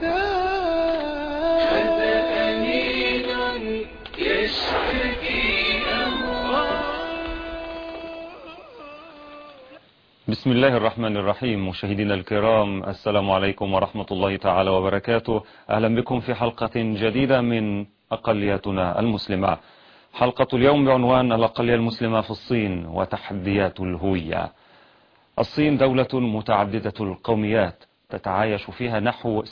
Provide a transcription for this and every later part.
هذا أنين يشتكي بسم الله الرحمن الرحيم مشاهدينا الكرام السلام عليكم ورحمة الله تعالى وبركاته أهلا بكم في حلقة جديدة من أقلياتنا المسلمة حلقة اليوم بعنوان الأقلية المسلمة في الصين وتحديات الهوية الصين دولة متعددة القوميات تتعايش فيها نحو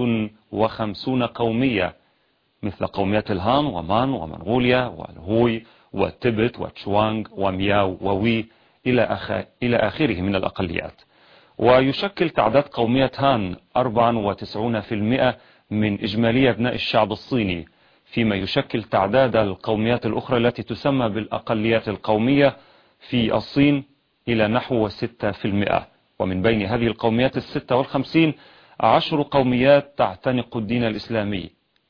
56 قومية مثل قوميات الهان ومان ومنغوليا والهوي والتبت وتشوانغ ومياو ووي إلى, أخ... إلى آخره من الأقليات ويشكل تعداد قومية هان 94% من إجمالي أبناء الشعب الصيني فيما يشكل تعداد القوميات الأخرى التي تسمى بالأقليات القومية في الصين إلى نحو 6% ومن بين هذه القوميات الستة والخمسين عشر قوميات تعتنق الدين الإسلامي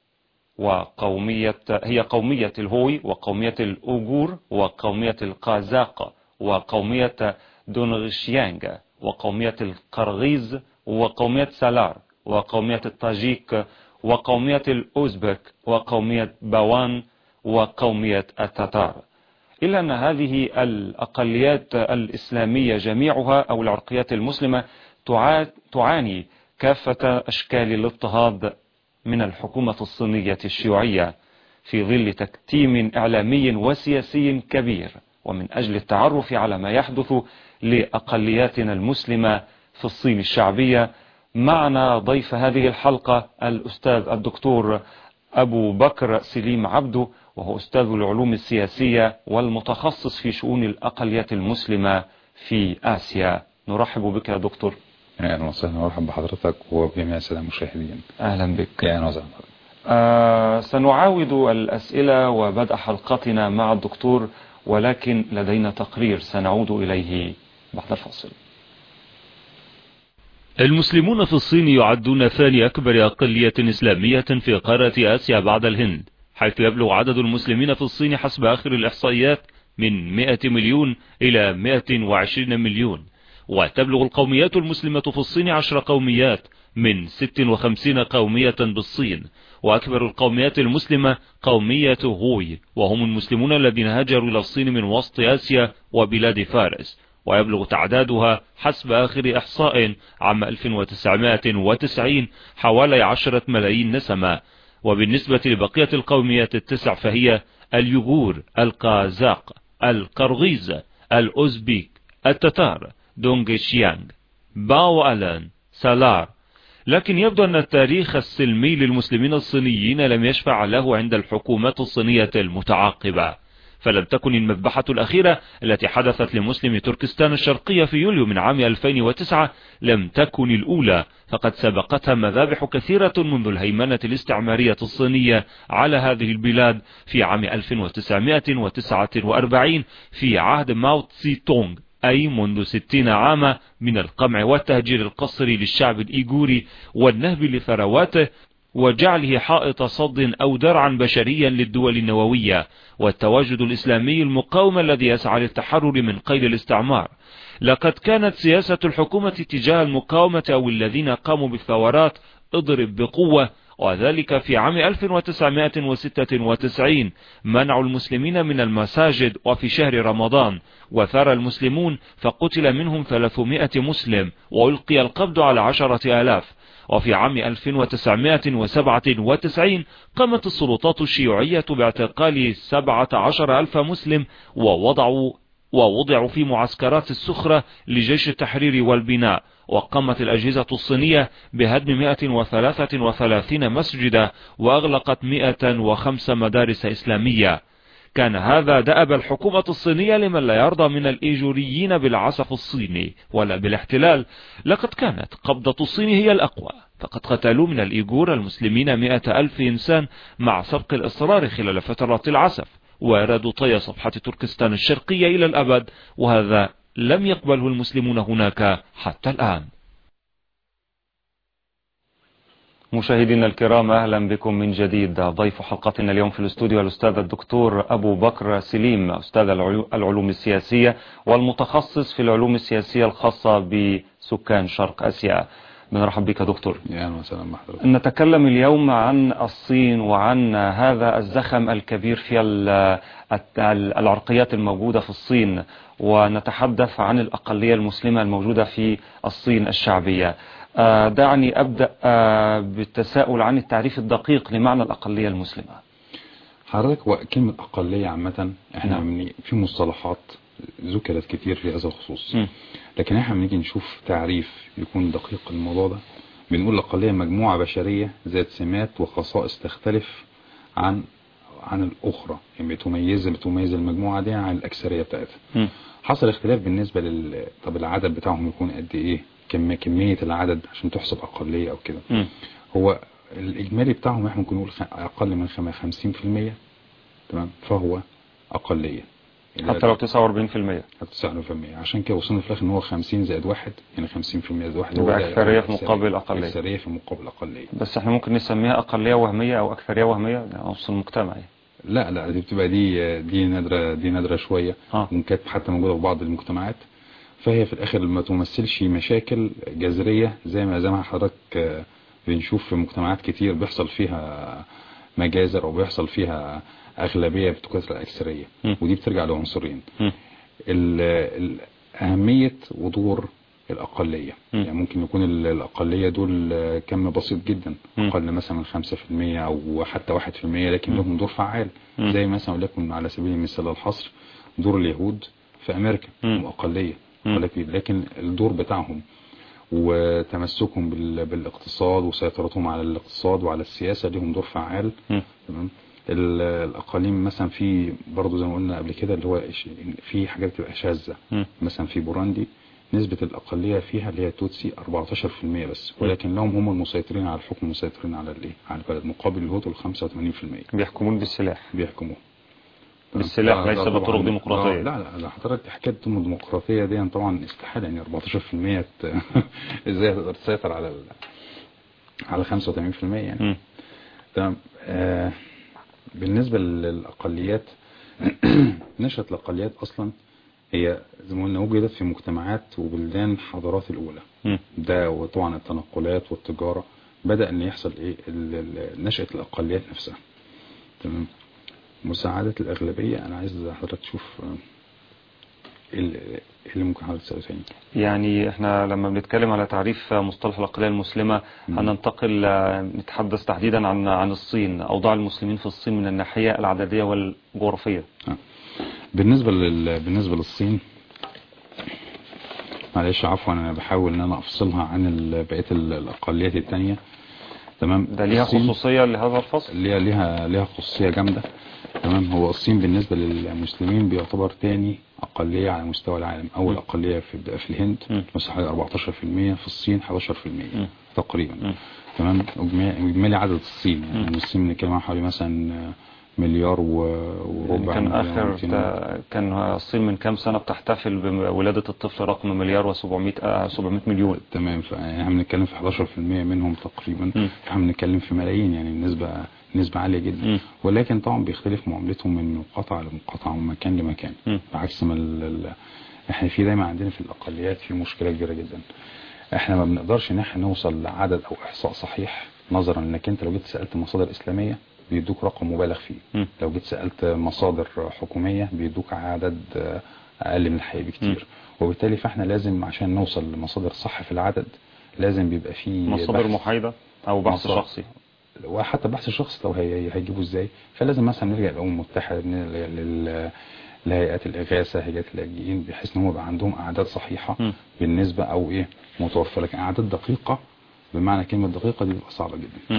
وقومية هي قومية الهوي وقومية الأوغور وقومية القازاق وقومية دونغشيانغ وقومية القرغيز وقومية سالار وقومية الطاجيك وقومية الأوزبك وقومية باوان وقومية التتار إلا أن هذه الأقليات الإسلامية جميعها أو العرقيات المسلمة تعاني كافة أشكال الاضطهاد من الحكومة الصينية الشيوعية في ظل تكتيم إعلامي وسياسي كبير ومن أجل التعرف على ما يحدث لأقلياتنا المسلمة في الصين الشعبية معنا ضيف هذه الحلقة الأستاذ الدكتور أبو بكر سليم عبده وهو أستاذ العلوم السياسية والمتخصص في شؤون الأقليات المسلمة في آسيا نرحب بك يا دكتور اهلا وسهلا ومرحبا بحضرتك وبجميع الساده المشاهدين أهلا بك اهلا وسهلا آه سنعاود الأسئلة وبدء حلقتنا مع الدكتور ولكن لدينا تقرير سنعود إليه بعد الفاصل المسلمون في الصين يعدون ثاني أكبر أقلية إسلامية في قارة آسيا بعد الهند حيث يبلغ عدد المسلمين في الصين حسب آخر الإحصائيات من 100 مليون إلى 120 مليون وتبلغ القوميات المسلمة في الصين عشر قوميات من 56 قومية بالصين وأكبر القوميات المسلمة قومية هوي وهم المسلمون الذين هاجروا إلى الصين من وسط آسيا وبلاد فارس ويبلغ تعدادها حسب آخر إحصاء عام 1990 حوالي عشرة ملايين نسمة وبالنسبة لبقية القوميات التسع فهي اليغور القازاق القرغيز الأوزبيك التتار دونغشيانغ باو ألان سالار لكن يبدو أن التاريخ السلمي للمسلمين الصينيين لم يشفع له عند الحكومات الصينية المتعاقبة فلم تكن المذبحة الأخيرة التي حدثت لمسلم تركستان الشرقية في يوليو من عام 2009 لم تكن الأولى فقد سبقتها مذابح كثيرة منذ الهيمنة الاستعمارية الصينية على هذه البلاد في عام 1949 في عهد ماو تسي تونغ أي منذ ستين عاما من القمع والتهجير القسري للشعب الإيغوري والنهب لثرواته وجعله حائط صد أو درعا بشريا للدول النووية والتواجد الإسلامي المقاوم الذي يسعى للتحرر من قيد الاستعمار لقد كانت سياسة الحكومة تجاه المقاومة أو الذين قاموا بالثورات اضرب بقوة وذلك في عام 1996 منع المسلمين من المساجد وفي شهر رمضان وثار المسلمون فقتل منهم 300 مسلم وألقي القبض على عشرة آلاف وفي عام 1997 قامت السلطات الشيوعية باعتقال 17 ألف مسلم ووضعوا ووضعوا في معسكرات السخرة لجيش التحرير والبناء وقامت الأجهزة الصينية بهدم 133 مسجدا وأغلقت 105 مدارس إسلامية كان هذا دأب الحكومة الصينية لمن لا يرضى من الإيجوريين بالعسف الصيني ولا بالاحتلال لقد كانت قبضة الصين هي الأقوى فقد قتلوا من الإيجور المسلمين مئة ألف إنسان مع سبق الإصرار خلال فترة العسف وأرادوا طي صفحة تركستان الشرقية إلى الأبد وهذا لم يقبله المسلمون هناك حتى الآن مشاهدينا الكرام أهلا بكم من جديد ضيف حلقتنا اليوم في الاستوديو الأستاذ الدكتور أبو بكر سليم أستاذ العلوم السياسية والمتخصص في العلوم السياسية الخاصة بسكان شرق أسيا بنرحب بك دكتور يا اهلا وسهلا بحضرتك نتكلم اليوم عن الصين وعن هذا الزخم الكبير في ال- ال- العرقيات الموجودة في الصين ونتحدث عن الأقلية المسلمة الموجودة في الصين الشعبية آه، دعني أبدأ آه، بالتساؤل عن التعريف الدقيق لمعنى الأقلية المسلمة حضرتك هو كلمة أقلية عامة احنا نعم. من في مصطلحات ذكرت كتير في هذا الخصوص م. لكن احنا بنيجي نشوف تعريف يكون دقيق الموضوع ده بنقول الأقلية مجموعة بشرية ذات سمات وخصائص تختلف عن عن الأخرى يعني بتميز بتميز المجموعة دي عن الأكثرية بتاعتها م. حصل اختلاف بالنسبة لل طب العدد بتاعهم يكون قد ايه كم كمية العدد عشان تحسب أقلية أو كده م. هو الإجمالي بتاعهم احنا ممكن نقول خ- أقل من خم- 50% تمام فهو أقلية حتى لو 49% حتى 99% عشان كده وصلنا في الآخر إن هو 50 زائد واحد يعني 50% زائد واحد يبقى ده أكثرية في أكثرية. مقابل أقلية. أكثرية في مقابل أقلية بس احنا ممكن نسميها أقلية وهمية أو أكثرية وهمية ده نص المجتمع يعني. لا لا دي بتبقى دي دي نادرة دي نادرة شوية آه. وكانت حتى موجودة في بعض المجتمعات فهي في الآخر ما تمثلش مشاكل جذرية زي ما زي ما حضرتك آه، بنشوف في مجتمعات كتير بيحصل فيها مجازر أو بيحصل فيها أغلبية بتكثر الأكثرية م. ودي بترجع لعنصرين م. ال- ال- أهمية ودور الأقلية م. يعني ممكن يكون ال- الأقلية دول آه، كم بسيط جدا م. أقل مثلا من 5% أو حتى 1% لكن م. لهم دور فعال م. زي مثلا ولكن على سبيل المثال الحصر دور اليهود في أمريكا م. هم أقلية م. ولكن لكن الدور بتاعهم وتمسكهم بال- بالاقتصاد وسيطرتهم على الاقتصاد وعلى السياسة لهم دور فعال م. تمام ال- الأقاليم مثلا في برضه زي ما قلنا قبل كده اللي هو إيش- في حاجات بتبقى شاذة م. مثلا في بوراندي نسبة الأقلية فيها اللي هي توتسي 14% بس ولكن لهم هم المسيطرين على الحكم المسيطرين على الايه على البلد مقابل الهوتو ال 85% بيحكمون بالسلاح بيحكموا بالسلاح ده- ليس ده بطرق طبعاً- ديمقراطية. لا لا لا حضرتك حكايه الديمقراطيه دي طبعا استحاله يعني 14% ت- ازاي تقدر تسيطر على ال... على 85% يعني م. تمام آه بالنسبه للاقليات نشأة الاقليات اصلا هي زي ما قلنا وجدت في مجتمعات وبلدان الحضارات الاولى م. ده وطبعا التنقلات والتجاره بدا ان يحصل ايه ال- ال- نشأة الاقليات نفسها تمام مساعدة الأغلبية أنا عايز حضرتك تشوف آه، إيه اللي إيه اللي ممكن حضرتك تسأله تاني يعني احنا لما بنتكلم على تعريف مصطلح الأقلية المسلمة مم. هننتقل آه، نتحدث تحديدا عن عن الصين أوضاع المسلمين في الصين من الناحية العددية والجغرافية آه. بالنسبة لل... بالنسبة للصين معلش عفوا أنا بحاول إن أنا أفصلها عن ال- بقية ال- الأقليات التانية تمام ده ليها الصين خصوصية لهذا الفصل ليها ليها ليها خصوصية جامدة تمام هو الصين بالنسبة للمسلمين بيعتبر تاني أقلية على مستوى العالم أول م. أقلية في في الهند م. مساحة 14% في الصين 11% م. تقريبا م. تمام إجمالي إجمالي عدد الصين م. يعني الصين بنتكلم عن حوالي مثلا مليار و- يعني وربع كان مليار آخر ومئتين. تا- كان الصين من كام سنة بتحتفل بولادة الطفل رقم مليار و700 700 مليون تمام فاحنا بنتكلم في 11% منهم تقريبا م. احنا بنتكلم في ملايين يعني نسبة نسبة عالية جدا م. ولكن طبعا بيختلف معاملتهم من مقاطعة لمقاطعة ومن مكان لمكان م. بعكس ما ال... ال... احنا في دايما عندنا في الاقليات في مشكلة كبيرة جدا احنا ما بنقدرش ان احنا نوصل لعدد او احصاء صحيح نظرا انك انت لو جيت سألت مصادر اسلامية بيدوك رقم مبالغ فيه م. لو جيت سألت مصادر حكومية بيدوك عدد آه، اقل من الحقيقة بكتير وبالتالي فاحنا لازم عشان نوصل لمصادر صح في العدد لازم بيبقى فيه مصادر بحث. محايدة أو بحث مصادر. شخصي وحتى بحث الشخص لو هي هيجيبه ازاي فلازم مثلا نلجأ للأمم المتحدة لل- لل- لهيئات الإغاثة هيئات اللاجئين بحيث ان هم يبقى عندهم أعداد صحيحة م. بالنسبة أو إيه متوفرة لكن أعداد دقيقة بمعنى كلمة دقيقة دي بتبقى صعبة جدا م.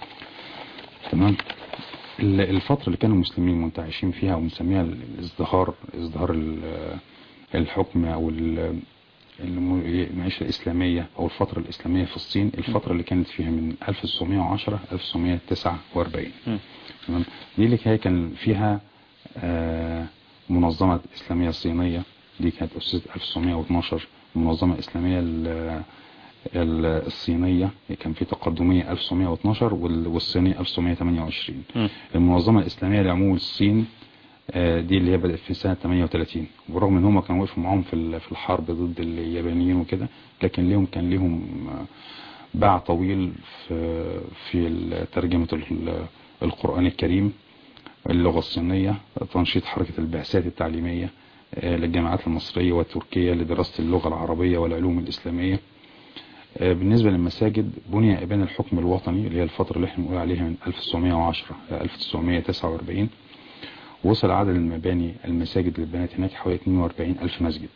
تمام ال- الفترة اللي كانوا المسلمين منتعشين فيها ومسميها الازدهار ازدهار ال- الحكم أو ال- الم- المعيشة الإسلامية أو الفترة الإسلامية في الصين الفترة اللي كانت فيها من 1910 1949 م. تمام دي اللي هي كان فيها آه، منظمة إسلامية صينية دي كانت أسست 1912 منظمة إسلامية ال- ال- الصينية كان في تقدمية 1912 وال- والصينية 1928 م. المنظمة الإسلامية لعموم الصين آه، دي اللي هي بدأت في سنة 38 وبرغم ان هم كانوا وقفوا معاهم في ال- في الحرب ضد اليابانيين وكده لكن ليهم كان ليهم آه، باع طويل في في ترجمة ال- القرآن الكريم اللغة الصينية تنشيط حركة البعثات التعليمية آه، للجامعات المصرية والتركية لدراسة اللغة العربية والعلوم الإسلامية آه، بالنسبة للمساجد بني إبان الحكم الوطني اللي هي الفترة اللي احنا بنقول عليها من 1910 ل 1949 وصل عدد المباني المساجد اللي اتبنت هناك حوالي 42 ألف مسجد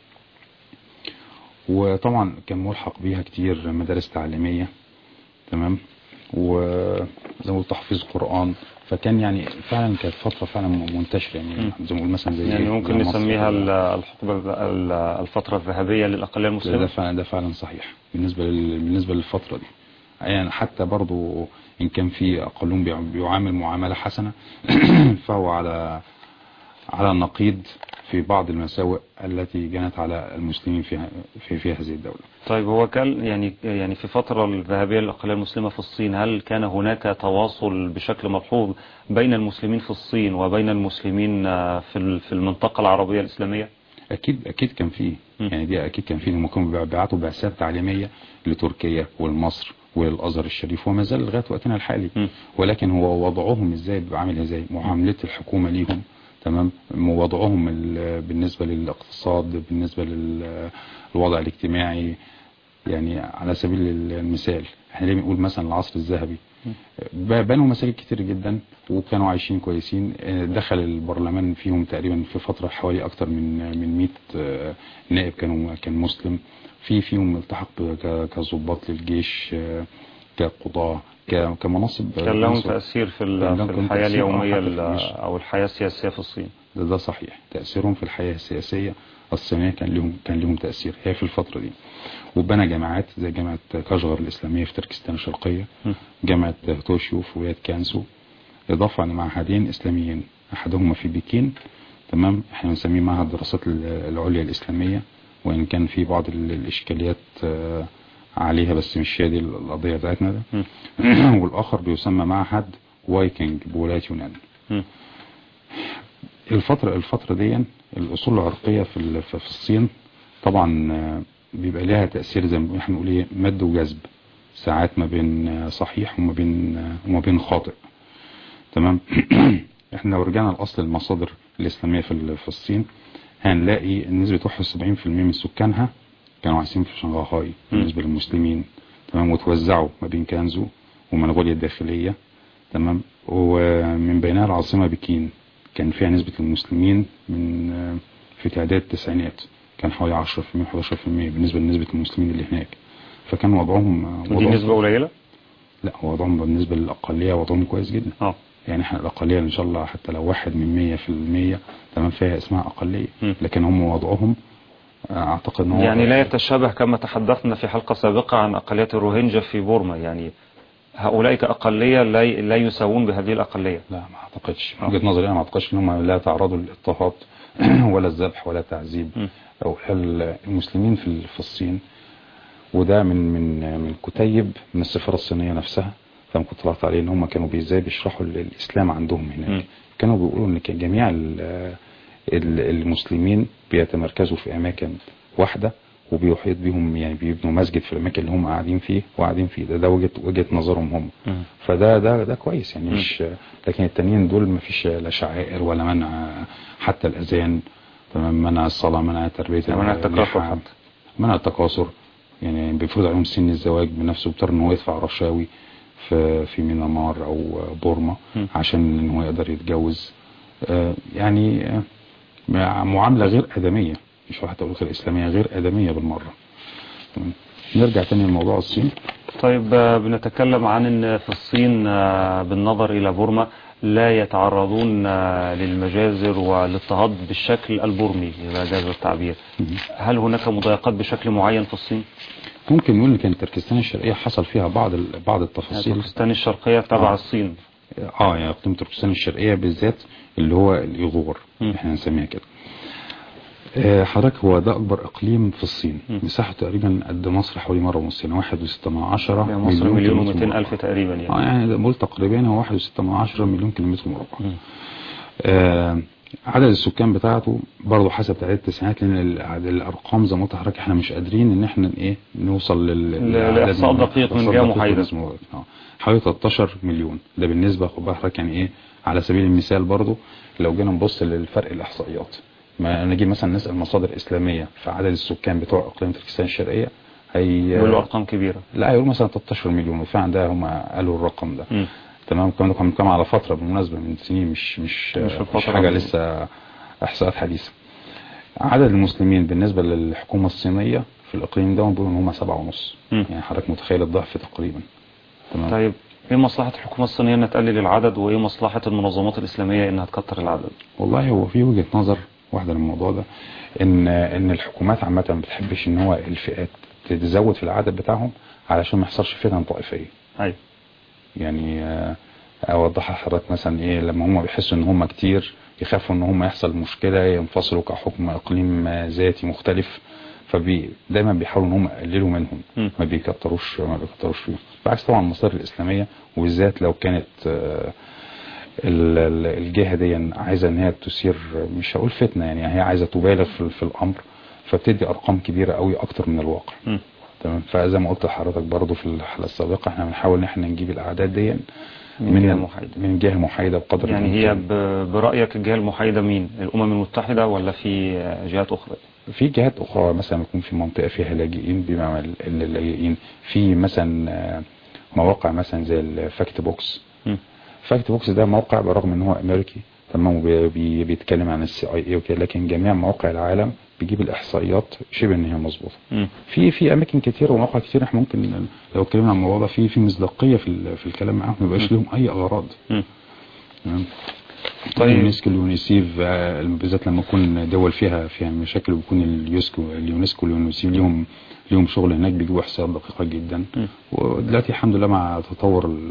وطبعا كان ملحق بيها كتير مدارس تعليمية تمام وزي ما قلت تحفيظ قرآن فكان يعني فعلا كانت فترة فعلا منتشرة يعني مم. زي ما نقول مثلا زي يعني إيه؟ ممكن زي مصر نسميها كده. ال- الحقبة ال- الفترة الذهبية للأقلية ده المسلمة فعلا ده فعلا صحيح بالنسبة لل... بالنسبة للفترة دي يعني حتى برضو إن كان في أقلهم بيع- بيعامل معاملة حسنة فهو على على النقيض في بعض المساوئ التي جنت على المسلمين في في, في هذه الدولة طيب هو كان يعني يعني في فترة الذهبية للأقلية المسلمة في الصين هل كان هناك تواصل بشكل ملحوظ بين المسلمين في الصين وبين المسلمين آه، في ال- في المنطقة العربية الإسلامية؟ أكيد أكيد كان فيه م. يعني دي أكيد كان فيه هم كانوا بيبعتوا بعثات تعليمية لتركيا ولمصر وللأزهر الشريف وما زال لغاية وقتنا الحالي م. ولكن هو وضعهم ازاي بيبقى عامل ازاي معاملة الحكومة ليهم تمام وضعهم ال- بالنسبة للاقتصاد بالنسبة للوضع الاجتماعي يعني على سبيل المثال احنا ليه بنقول مثلا العصر الذهبي ب- بنوا مساجد كتير جدا وكانوا عايشين كويسين اه، دخل البرلمان فيهم تقريبا في فترة حوالي اكتر من من 100 اه، نائب كانوا كان مسلم في فيهم التحق ب- ك- كظباط للجيش اه، كقضاة ك- كمناصب كان لهم منصب. تأثير في كان ال- لهم في كان الحياة تأثير، آه، اليومية حتى في ال- الجيش. أو الحياة السياسية في الصين ده, ده صحيح تأثيرهم في الحياة السياسية الصينية كان لهم كان لهم تأثير هي في الفترة دي وبنى جامعات زي جامعة كاشغر الإسلامية في تركستان الشرقية م. جامعة توشيو في ولاية كانسو إضافة لمعهدين إسلاميين أحدهما في بكين تمام احنا بنسميه معهد الدراسات ال- العليا الإسلامية وإن كان في بعض ال- الإشكاليات آه، عليها بس مش هي دي القضية بتاعتنا ده والآخر بيسمى معهد وايكنج بولاية يونان م. الفترة الفترة دي الأصول العرقية في ال- في في الصين طبعا آه، بيبقى لها تأثير زي ما احنا بنقول ايه مد وجذب ساعات ما بين آه، صحيح وما بين آه، وما بين خاطئ تمام احنا لو رجعنا لأصل المصادر الإسلامية في ال- في الصين هنلاقي ان نسبة 71% من سكانها كانوا عايشين في شنغهاي بالنسبة للمسلمين تمام وتوزعوا ما بين كانزو ومنغوليا الداخلية تمام ومن بينها العاصمة بكين كان فيها نسبة المسلمين من آه، في تعداد التسعينات كان حوالي 10% 11% بالنسبة لنسبة المسلمين اللي هناك فكان وضعهم آه، ودي وضعهم- نسبة قليلة؟ لا وضعهم بالنسبة للأقلية وضعهم كويس جدا اه يعني احنا الأقلية إن شاء الله حتى لو واحد من مية في المية تمام فيها اسمها أقلية م. لكن هم وضعهم آه، أعتقد إن هو يعني لا يتشابه كما تحدثنا في حلقة سابقة عن أقلية الروهينجا في بورما يعني هؤلاء كأقلية لا لا يساوون بهذه الأقلية لا ما اعتقدش آه. من وجهة نظري انا ما اعتقدش ان هم لا تعرضوا للاضطهاد ولا الذبح ولا التعذيب م. او ال- المسلمين في ال- في الصين وده من من من كتيب من السفاره الصينيه نفسها فانا كنت طلعت عليه ان هم كانوا بي- ازاي بيشرحوا ال- الاسلام عندهم م. هناك كانوا بيقولوا ان كان جميع ال- ال- المسلمين بيتمركزوا في اماكن واحده وبيحيط بهم يعني بيبنوا مسجد في الاماكن اللي هم قاعدين فيه وقاعدين فيه ده ده وجهه وجهه نظرهم هم م. فده ده ده كويس يعني م. مش لكن التانيين دول ما فيش لا شعائر ولا منع حتى الاذان تمام منع الصلاه منع تربيه يعني منع التكاثر اللحى، حتى. منع التكاثر يعني بيفرض عليهم سن الزواج بنفسه بيضطر ان هو يدفع رشاوي في في ميانمار او بورما م. عشان ان هو يقدر يتجوز آه، يعني آه، معامله غير ادميه مش حتى اقول غير اسلاميه غير ادميه بالمره تمام. نرجع تاني لموضوع الصين طيب آه، بنتكلم عن ان في الصين آه، بالنظر الى بورما لا يتعرضون آه، للمجازر والاضطهاد بالشكل البورمي اذا جاز التعبير هل هناك مضايقات بشكل معين في الصين ممكن نقول ان كانت تركستان الشرقيه حصل فيها بعض ال- بعض يعني التفاصيل تركستان الشرقية تبع آه. الصين اه يعني اقليم تركستان الشرقيه بالذات اللي هو الايغور م. احنا نسميها كده آه، حضرتك هو ده اكبر اقليم في الصين م. مساحته تقريبا قد مصر حوالي مره ونص يعني واحد وستة من عشرة يعني مصر مليون كيلومتر و200 مربع. الف تقريبا اه يعني يعني ده بقول تقريبا هو واحد وستة من عشرة مليون كيلومتر مربع م. آه عدد السكان بتاعته برضه حسب تعداد التسعينات لان ال- الارقام زي ما قلت لحضرتك احنا مش قادرين ان احنا ايه نوصل لل ل- لعدد لإحصاء من- دقيق من إحصاء جهة دقيق محايدة. بالنسبة للموضوع. آه. حوالي 13 مليون ده بالنسبه خد بالك حضرتك يعني ايه على سبيل المثال برضه لو جينا نبص للفرق الاحصائيات ما نجي مثلا نسال مصادر اسلاميه في عدد السكان بتوع اقليم تركستان الشرقيه هي بيقولوا ارقام كبيره لا يقول مثلا 13 مليون وفعلا ده هم قالوا الرقم ده مم. تمام كمان كنا بنتكلم على فتره بالمناسبه من سنين مش مش مش مش, الفترة حاجه دي. لسه احصاءات حديثه عدد المسلمين بالنسبه للحكومه الصينيه في الاقليم ده بيقولوا ان هم سبعة ونص مم. يعني حضرتك متخيل الضعف تقريبا تمام طيب ايه مصلحه الحكومه الصينيه انها تقلل العدد وايه مصلحه المنظمات الاسلاميه انها تكتر العدد والله هو في وجهة نظر واحدة للموضوع ده ان ان الحكومات عامة ما بتحبش ان هو الفئات تتزود في العدد بتاعهم علشان ما يحصلش فتن طائفية ايوه يعني آه، اوضح لحضرتك مثلا ايه لما هم بيحسوا ان هم كتير يخافوا ان هم يحصل مشكلة ينفصلوا كحكم اقليم آه، ذاتي مختلف فبي دايما بيحاولوا ان هم يقللوا منهم م. ما بيكتروش ما بيكتروش فيهم بالعكس طبعا المصادر الاسلاميه وبالذات لو كانت آه، ال- ال- الجهه دي عايزه ان هي تثير مش هقول فتنه يعني هي عايزه تبالغ في, في الامر فبتدي ارقام كبيره قوي اكتر من الواقع مم. تمام فزي ما قلت لحضرتك برضو في الحلقه السابقه احنا بنحاول ان احنا نجيب الاعداد دي من جهة محايدة. من جهه محايده بقدر يعني هي الإمكان. ب- برايك الجهه المحايده مين الامم المتحده ولا في جهات اخرى في جهات اخرى مثلا يكون في منطقه فيها لاجئين بما ال- ال- اللاجئين في مثلا آه، مواقع مثلا زي الفاكت بوكس مم. فاكت بوكس ده موقع برغم ان هو امريكي تمام وبي- بي- بيتكلم عن السي اي اي وكده لكن جميع مواقع العالم بيجيب الاحصائيات شبه ان هي مظبوطه مم. في في اماكن كتير ومواقع كتير احنا ممكن لو اتكلمنا عن الموضوع ده في في مصداقيه في ال- في الكلام معاهم ما يبقاش لهم اي اغراض مم. تمام طيب. اليونسكو اليونيسيف آه، بالذات لما يكون دول فيها فيها مشاكل ويكون اليوسكو اليونسكو واليونيسيف ليهم ليهم شغل هناك بيجيبوا احصائيات دقيقه جدا م. ودلوقتي الحمد لله مع تطور ال-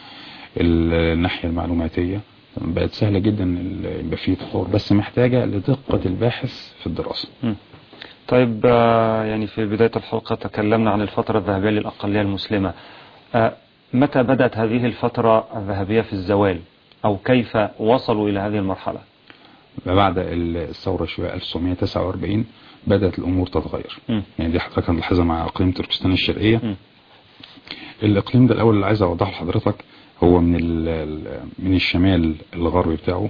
ال- الناحيه المعلوماتيه بقت سهله جدا ال- يبقى فيه تطور بس محتاجه لدقه الباحث في الدراسه مم. طيب آه، يعني في بداية الحلقة تكلمنا عن الفترة الذهبية للأقلية المسلمة آه، متى بدأت هذه الفترة الذهبية في الزوال أو كيف وصلوا إلى هذه المرحلة بعد الثوره شويه 1949 بدات الامور تتغير مم. يعني دي حضرتك هنلاحظها مع اقليم تركستان الشرقيه مم. الاقليم ده الاول اللي عايز اوضحه لحضرتك هو من ال- ال- من الشمال الغربي بتاعه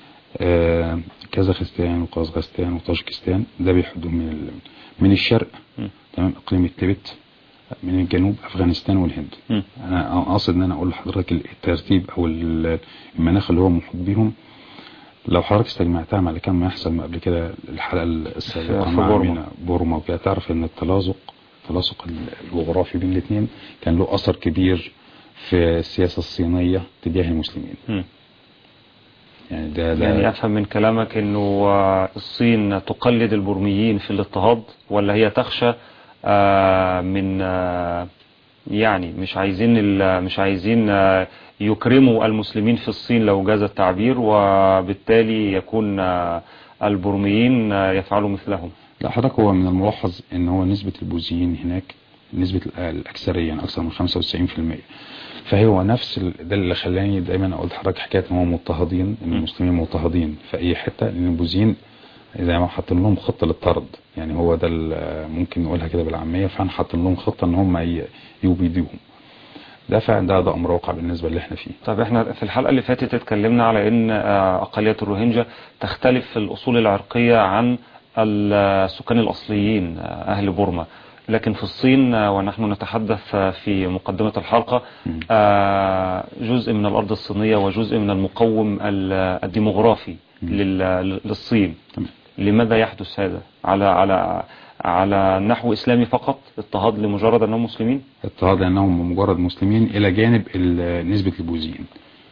آه، كازاخستان وقازقستان وطاجكستان ده بيحدوا من ال- من الشرق مم. تمام اقليم التبت من الجنوب افغانستان والهند مم. انا قاصد ان انا اقول لحضرتك الترتيب او ال- المناخ اللي هو محيط بيهم لو حضرتك استجمعتها مع اللي كان بيحصل ما قبل كده الحلقه السابقه في مع بورما. بورما, بورما وكده تعرف ان التلاصق التلاصق الجغرافي بين الاثنين كان له اثر كبير في السياسه الصينيه تجاه المسلمين مم. يعني ده, ده يعني أفهم من كلامك أنه آه، الصين تقلد البرميين في الاضطهاد ولا هي تخشى آه، من آه، يعني مش عايزين ال- مش عايزين آه، يكرموا المسلمين في الصين لو جاز التعبير وبالتالي يكون آه، البرميين آه، يفعلوا مثلهم لا حضرتك هو من الملاحظ ان هو نسبة البوذيين هناك نسبة ال- الأكثرية يعني أكثر من 95% فهو نفس ال- ده اللي خلاني دايما أقول لحضرتك حكاية إن هم مضطهدين إن المسلمين مضطهدين في أي حتة لأن البوذيين زي ما حاطين لهم خطة للطرد يعني هو ده ال- ممكن نقولها كده بالعامية فاحنا حاطين لهم خطة إن هم ي- يبيدوهم ده فعلا ده ده أمر واقع بالنسبة اللي احنا فيه طب احنا في الحلقة اللي فاتت اتكلمنا على ان آه، اقلية الروهينجا تختلف في الاصول العرقية عن السكان الاصليين آه، اهل بورما لكن في الصين آه، ونحن نتحدث آه، في مقدمة الحلقة مم. آه، جزء من الارض الصينية وجزء من المقوم ال- الديموغرافي لل- للصين تمام. لماذا يحدث هذا على على على نحو اسلامي فقط اضطهاد لمجرد انهم مسلمين اضطهاد لانهم مجرد مسلمين الى جانب ال- نسبة البوذيين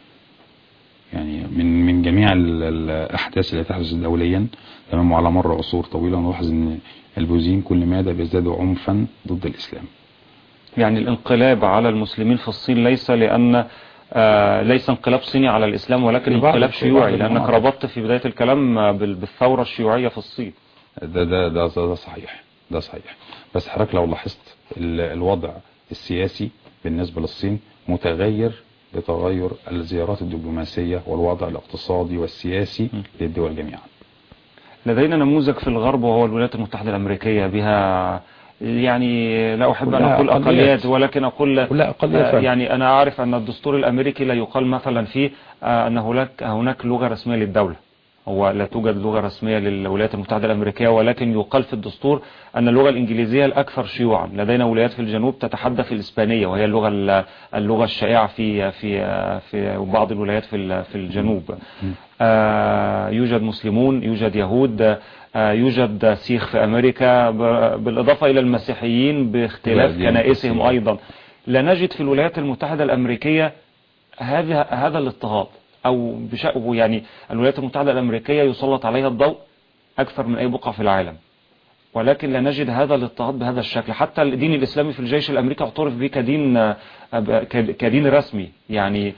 يعني من من جميع ال- الاحداث اللي تحدث دوليا تمام وعلى مر عصور طويلة نلاحظ ان البوذيين كل مادة بيزدادوا عنفا ضد الاسلام يعني الانقلاب على المسلمين في الصين ليس لأن آه ليس انقلاب صيني على الإسلام ولكن في بعض- انقلاب في شيوعي بعض لأنك المناطق. ربطت في بداية الكلام آه، بال- بالثورة الشيوعية في الصين ده ده ده, ده, ده صحيح ده صحيح بس حضرتك لو لاحظت ال- الوضع السياسي بالنسبة للصين متغير بتغير الزيارات الدبلوماسية والوضع الاقتصادي والسياسي للدول جميعا لدينا نموذج في الغرب وهو الولايات المتحدة الأمريكية بها يعني لا أحب أن كلها أقول أقليات. أقليات ولكن أقول كلها أقليات آه، فعلا. يعني أنا أعرف أن الدستور الأمريكي لا يقال مثلا فيه آه، أن هناك هناك لغة رسمية للدولة هو لا توجد لغة رسمية للولايات المتحدة الأمريكية ولكن يقال في الدستور أن اللغة الإنجليزية الأكثر شيوعا لدينا ولايات في الجنوب تتحدث الإسبانية وهي اللغة ال- اللغة الشائعة في في في بعض الولايات في ال- في الجنوب آه، يوجد مسلمون يوجد يهود آه، يوجد سيخ في أمريكا ب- بالإضافة إلى المسيحيين باختلاف لا، دي كنائسهم مقصودة. أيضا لا نجد في الولايات المتحدة الأمريكية هذا هذا الاضطهاد او بشأ يعني الولايات المتحدة الامريكية يسلط عليها الضوء اكثر من اي بقعة في العالم ولكن لا نجد هذا الاضطهاد بهذا الشكل حتى الدين الاسلامي في الجيش الامريكي اعترف به كدين آه، ك- كدين رسمي يعني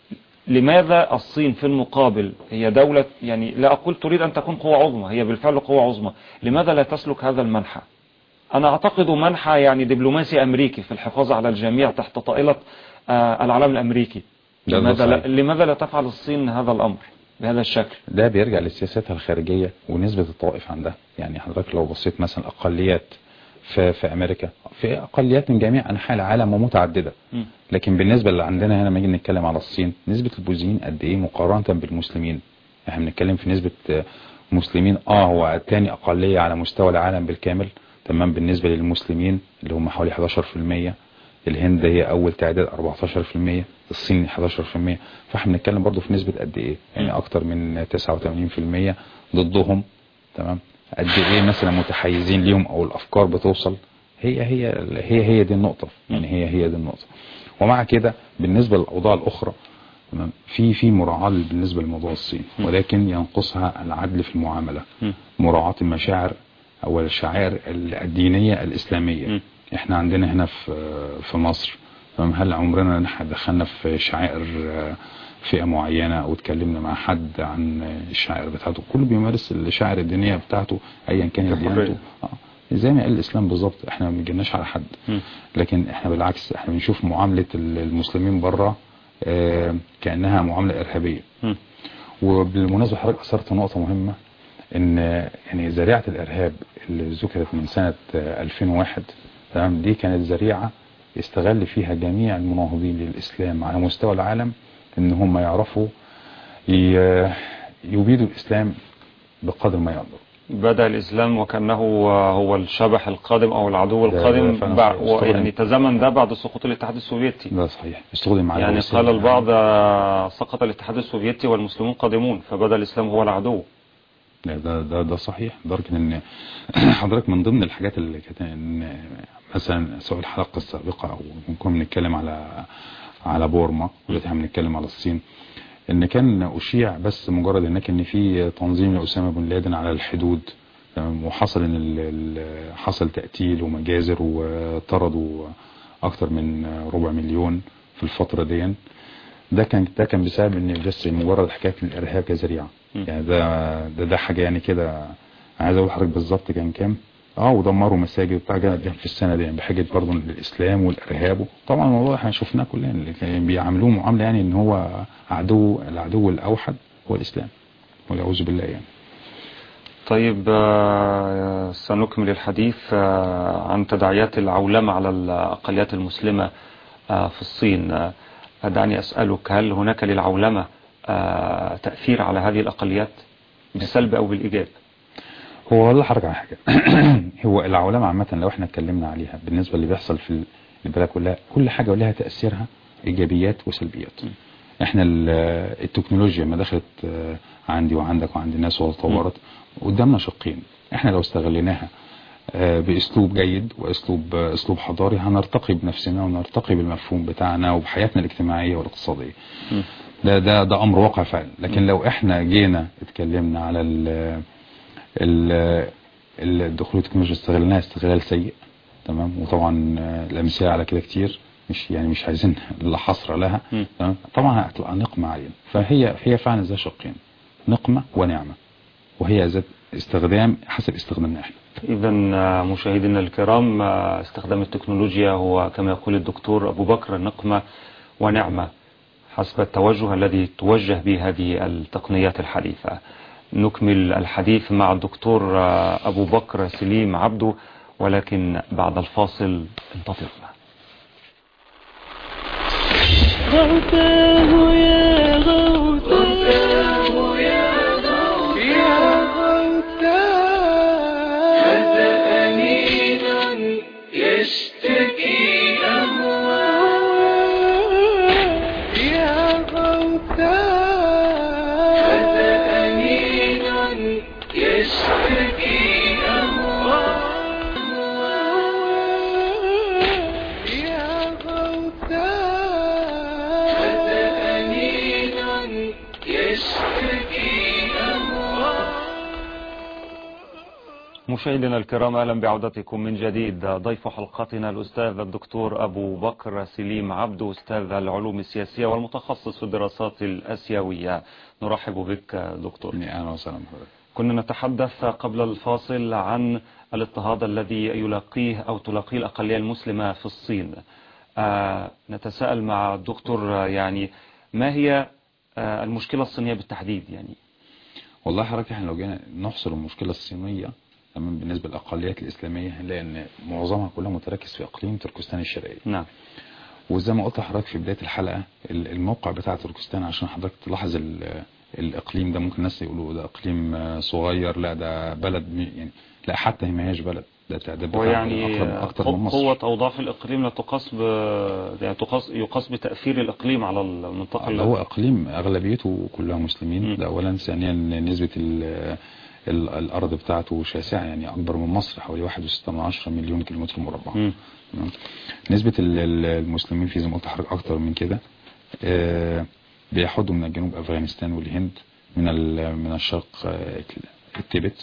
لماذا الصين في المقابل هي دولة يعني لا أقول تريد أن تكون قوة عظمى هي بالفعل قوة عظمى لماذا لا تسلك هذا المنحى أنا أعتقد منحى يعني دبلوماسي أمريكي في الحفاظ على الجميع تحت طائلة آه، العلم الأمريكي ده- ده لماذا لا, صحيح. لماذا لا تفعل الصين هذا الأمر بهذا الشكل ده بيرجع لسياساتها الخارجية ونسبة الطوائف عندها يعني حضرتك لو بصيت مثلا أقليات في, في أمريكا في أقليات من جميع أنحاء العالم ومتعددة مم. لكن لكن بالنسبة اللي عندنا هنا لما نيجي نتكلم على الصين نسبة البوذيين قد إيه مقارنة بالمسلمين احنا بنتكلم في نسبة آه، مسلمين اه هو تاني أقلية على مستوى العالم بالكامل تمام بالنسبة للمسلمين اللي هم حوالي 11% الهند هي أول تعداد 14% الصين 11% فاحنا بنتكلم برضو في نسبة قد إيه يعني أكتر من 89% ضدهم تمام قد إيه مثلا متحيزين ليهم أو الأفكار بتوصل هي هي هي هي دي النقطة يعني هي هي دي النقطة ومع كده بالنسبة للأوضاع الأخرى تمام في في مراعاة بالنسبة لموضوع الصين ولكن ينقصها العدل في المعاملة مم. مراعاة المشاعر أو الشعائر الدينية الإسلامية مم. احنا عندنا هنا في في مصر تمام هل عمرنا إن احنا دخلنا في شعائر آه، فئة معينة أو اتكلمنا مع حد عن الشعائر بتاعته كله بيمارس الشعائر الدينية بتاعته أيا كانت بحرية. ديانته آه. زي ما قال الإسلام بالظبط احنا ما بنجناش على حد مم. لكن احنا بالعكس احنا بنشوف معاملة المسلمين بره آه، كأنها معاملة إرهابية مم. وبالمناسبة حضرتك أثرت نقطة مهمة إن يعني ذريعة الإرهاب اللي ذكرت من سنة آه، 2001 تمام دي كانت ذريعة استغل فيها جميع المناهضين للإسلام على مستوى العالم إن هم يعرفوا ي- يبيدوا الإسلام بقدر ما يقدروا بدأ الإسلام وكأنه هو الشبح القادم أو العدو ده- ده القادم فعلا بعد صحيح. استغرب. يعني تزامن ده بعد سقوط الاتحاد السوفيتي ده صحيح استخدم على يعني الوسائل قال يعني. البعض آه، سقط الاتحاد السوفيتي والمسلمون قادمون فبدأ الإسلام هو العدو ده ده ده, ده صحيح لدرجه ان حضرتك من ضمن الحاجات اللي كانت إن مثلا سواء الحلقه السابقه او كنا بنتكلم على على بورما ودلوقتي احنا بنتكلم على الصين ان كان اشيع بس مجرد هناك ان في تنظيم لاسامه بن لادن على الحدود تمام وحصل ان ال- ال- حصل تقتيل ومجازر وطردوا اكتر من ربع مليون في الفتره دي ده كان ده كان بسبب ان بس مجرد حكايه الارهاب كذريعه م. يعني ده ده ده حاجه يعني كده عايز اقول لحضرتك بالظبط كان كام اه ودمروا مساجد بتاع كده في السنه دي يعني بحجه برضه الاسلام والارهاب طبعا الموضوع احنا شفناه كلنا اللي كان بيعاملوه معامله يعني ان هو عدو العدو الاوحد هو الاسلام والعوذ بالله يعني طيب آه، سنكمل الحديث آه، عن تداعيات العولمة على الأقليات المسلمة آه، في الصين آه، دعني أسألك هل هناك للعولمة آه، تأثير على هذه الأقليات بالسلب أو بالإيجاب هو والله حركة على حاجة هو العولمة عامة لو احنا اتكلمنا عليها بالنسبة اللي بيحصل في البلاد كلها كل حاجة ولها تأثيرها إيجابيات وسلبيات احنا ال- التكنولوجيا ما دخلت آه، عندي وعندك وعند الناس وتطورت قدامنا شقين احنا لو استغليناها آه، باسلوب جيد واسلوب آه، اسلوب حضاري هنرتقي بنفسنا ونرتقي بالمفهوم بتاعنا وبحياتنا الاجتماعيه والاقتصاديه م. ده ده ده امر واقع فعلا لكن لو احنا جينا اتكلمنا على ال ال الدخول التكنولوجيا استغلالها استغلال سيء تمام وطبعا آه، الامثله على كده كتير مش يعني مش عايزين لا حصر لها م. تمام طبعا هتبقى نقمه علينا فهي هي فعلا ذات شقين نقمه ونعمه وهي ذات استخدام حسب استخدامنا احنا إذا مشاهدينا الكرام آه، استخدام التكنولوجيا هو كما يقول الدكتور أبو بكر نقمة ونعمة حسب التوجه الذي توجه به هذه التقنيات الحديثة نكمل الحديث مع الدكتور أبو بكر سليم عبده ولكن بعد الفاصل انتظرنا غوثاه يا غوثاه يا غوثاه يا غوثاه هذا أنين يشتكي أهواه يا غوثاه هذا أنين يشتكي أهواه يا غوثاه هذا أنين يشتكي أهواه مشاهدينا الكرام اهلا بعودتكم من جديد ضيف حلقتنا الاستاذ الدكتور ابو بكر سليم عبده استاذ العلوم السياسيه والمتخصص في الدراسات الاسيويه نرحب بك دكتور يعني اهلا وسهلا بحضرتك كنا نتحدث قبل الفاصل عن الاضطهاد الذي يلاقيه او تلاقيه الاقليه المسلمه في الصين آه نتساءل مع الدكتور آه، يعني ما هي آه المشكله الصينيه بالتحديد يعني والله حضرتك احنا لو جينا نحصر المشكله الصينيه تمام بالنسبه للاقليات الاسلاميه هنلاقي ان معظمها كلها متركز في اقليم تركستان الشرقيه نعم وزي ما قلت لحضرتك في بدايه الحلقه ال- الموقع بتاع تركستان عشان حضرتك تلاحظ ال- الاقليم ده ممكن الناس يقولوا ده اقليم آه، صغير لا ده بلد مي- يعني لا حتى هي ما هياش بلد ده تعداد بتاعها ويعني أقرب- اكتر من مصر قوة أو ضعف الإقليم لا تقاس ب... يعني تقاس يقاس بتأثير الإقليم على المنطقة ده هو اقليم اغلبيته كلها مسلمين مم. ده اولا ثانيا نسبه ال ال الارض بتاعته شاسعه يعني اكبر من مصر حوالي 1.6 مليون كيلومتر مربع مم. تمام؟ نسبه ال- ال- المسلمين فيه زي ما قلت لحضرتك اكتر من كده آه، بيحضوا من الجنوب افغانستان والهند من ال- من الشرق آه، التبت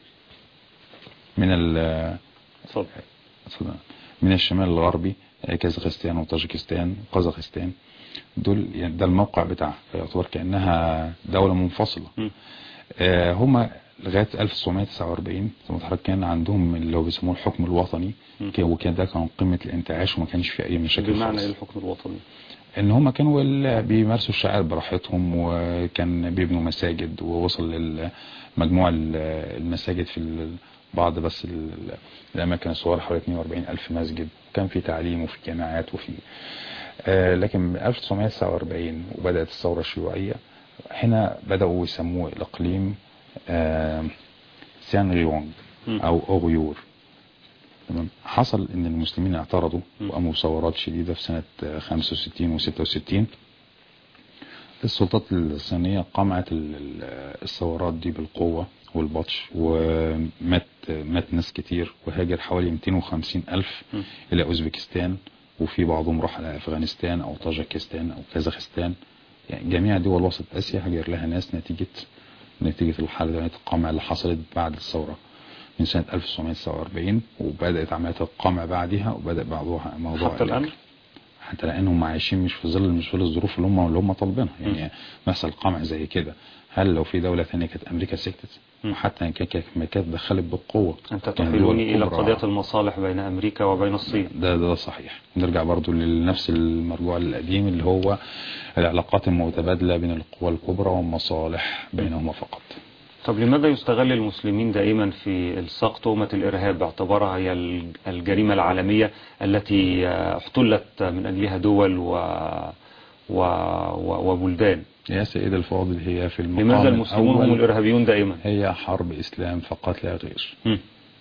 من ال- اتفضل اتفضل. من الشمال الغربي آه، كازاخستان وطاجيكستان وقزاقستان دول يعني ده الموقع بتاعها فيعتبر كأنها دولة منفصلة مم. آه، هما لغاية 1949 زي ما حضرتك كان عندهم اللي هو بيسموه الحكم الوطني مم. كان- وكان ده كان قمة الانتعاش وما كانش فيه أي مشاكل بمعنى خالص. إيه الحكم الوطني ان هم كانوا ال- بيمارسوا الشعائر براحتهم وكان بيبنوا مساجد ووصل لمجموع ال- المساجد في ال- بعض بس ال- الاماكن الصغيره حوالي 42 الف مسجد كان في تعليم وفي جامعات وفي آه، لكن من 1949 وبدات الثوره الشيوعيه هنا بداوا يسموه الاقليم آه، سيان ريونج مم. او اوغيور تمام حصل ان المسلمين اعترضوا م. وقاموا ثورات شديدة في سنة آه، 65 و66 السلطات الصينية قمعت ال- ال- الثورات دي بالقوة والبطش ومات مات ناس كتير وهاجر حوالي 250 ألف م. إلى أوزبكستان وفي بعضهم راح لأفغانستان أو طاجكستان أو كازاخستان يعني جميع دول وسط آسيا هاجر لها ناس نتيجة نتيجة الحالة دي القمع اللي حصلت بعد الثورة من سنة 1949 وبدأت عملية القمع بعدها وبدأ بعضها موضوع حتى الآن الإجراء. حتى لانهم عايشين مش في ظل مش في ظل الظروف اللي هم اللي هم طالبينها يعني مثل قمع زي كده هل لو في دولة ثانية كانت امريكا سكتت م. وحتى ان كان كانت ما كانت دخلت بالقوة أنت يعني دول تحيلني إلى كبرى. قضية المصالح بين أمريكا وبين الصين ده ده صحيح نرجع برضو لنفس المرجوع القديم اللي هو العلاقات المتبادلة بين القوى الكبرى والمصالح بينهما فقط طب لماذا يستغل المسلمين دائما في الساق تهمة الإرهاب باعتبارها هي ال- الجريمة العالمية التي آه، احتلت من أجلها دول و... و... و... وبلدان يا سيد الفاضل هي في المقام لماذا المسلمون هم الأول الإرهابيون دائما هي حرب إسلام فقط لا غير مم.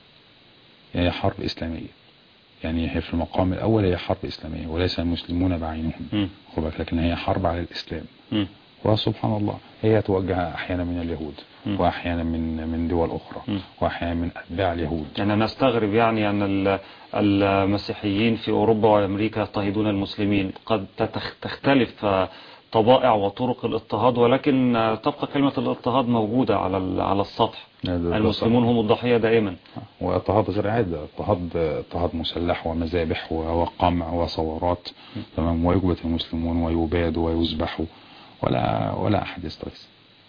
هي حرب إسلامية يعني هي في المقام الأول هي حرب إسلامية وليس المسلمون بعينهم مم. خد بالك لكن هي حرب على الإسلام مم. وسبحان الله هي توجه أحيانا من اليهود مم. وأحيانا من من دول أخرى مم. وأحيانا من أتباع اليهود يعني نستغرب يعني أن ال- المسيحيين في أوروبا وأمريكا يضطهدون المسلمين قد تتخ- تختلف آه، طبائع وطرق الاضطهاد ولكن آه، تبقى كلمة الاضطهاد موجودة على ال- على السطح ده- ده- ده المسلمون هم الضحية دائما واضطهاد غير عادي اضطهاد اضطهاد مسلح ومذابح وقمع وثورات تمام ويجبت المسلمون ويبادوا ويذبحوا ولا ولا أحد يستغيث